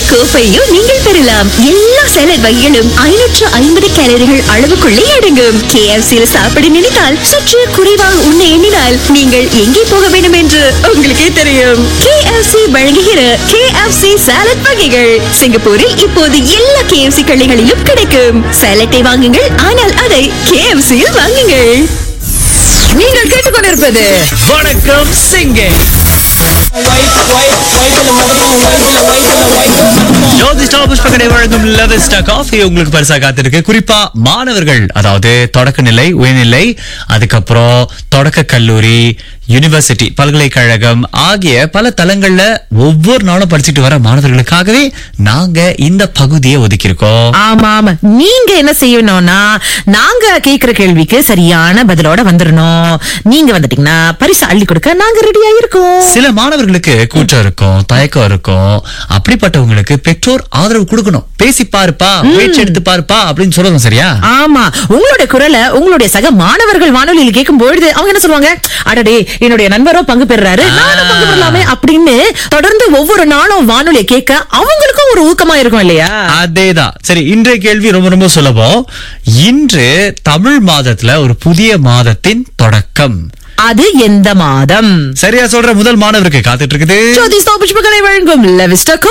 கோப்பையும் நீங்கள் பெறலாம் எல்லா சாலட் வகைகளும் ஐநூற்று ஐம்பது கேலரிகள் அளவுக்குள்ளே அடங்கும் KFC யில் சாப்பிட நினைத்தால் சற்று குறைவாக உண்ண எண்ணினால் நீங்கள் எங்கே போக வேண்டும் என்று உங்களுக்கே தெரியும் KFC வழங்குகிற KFC சாலட் வகைகள் சிங்கப்பூரில் இப்போது எல்லா KFC கடைகளிலும் கிடைக்கும் சாலட்டை வாங்குங்கள் ஆனால் அதை KFC யில் வாங்குங்கள் நீங்கள் கேட்டுக்கொண்டிருப்பது வணக்கம் சிங்கே ஜோதிஷ்டா புஷ்பகடை வழங்கும் லெவஸ்டா காஃபி உங்களுக்கு பரிசா காத்திருக்கு குறிப்பா மாணவர்கள் அதாவது தொடக்க நிலை உயர்நிலை அதுக்கப்புறம் தொடக்க கல்லூரி யூனிவர்சிட்டி பல்கலைக்கழகம் ஆகிய பல தளங்கள்ல ஒவ்வொரு நாளும் படிச்சுட்டு வர மாணவர்களுக்காகவே நாங்க இந்த பகுதியை ஒதுக்கியிருக்கோம் ஆமா ஆமா நீங்க என்ன செய்யணும்னா நாங்க கேக்குற கேள்விக்கு சரியான பதிலோட வந்துடணும் நீங்க வந்துட்டீங்கன்னா பரிசு அள்ளி கொடுக்க நாங்க ரெடியா இருக்கோம் சில மாணவர்களுக்கு கூச்சம் இருக்கும் தயக்கம் இருக்கும் அப்படிப்பட்டவங்களுக்கு பெற்றோர் ஆதரவு கொடுக்கணும் பேசி பாருப்பா முயற்சி எடுத்து பாருப்பா அப்படின்னு சொல்லணும் சரியா ஆமா உங்களுடைய குரலை உங்களுடைய சக மாணவர்கள் வானொலியில் கேட்கும் பொழுது அவங்க என்ன சொல்லுவாங்க அடடே என்னுடைய நண்பரோ பங்கு பெறுறாரு நானும் பங்கு பெறலாமே அப்படின்னு தொடர்ந்து ஒவ்வொரு நாளும் வானொலியை கேட்க அவங்களுக்கும் ஒரு ஊக்கமா இருக்கும் இல்லையா அதேதான் சரி இன்றைய கேள்வி ரொம்ப ரொம்ப சுலபம் இன்று தமிழ் மாதத்துல ஒரு புதிய மாதத்தின் தொடக்கம் அது எந்த மாதம் சரியா சொல்ற முதல் மாணவருக்கு காத்துட்டு இருக்குது ஜோதி ஸ்தாபிஷ்பகளை வழங்கும் லெவிஸ்டா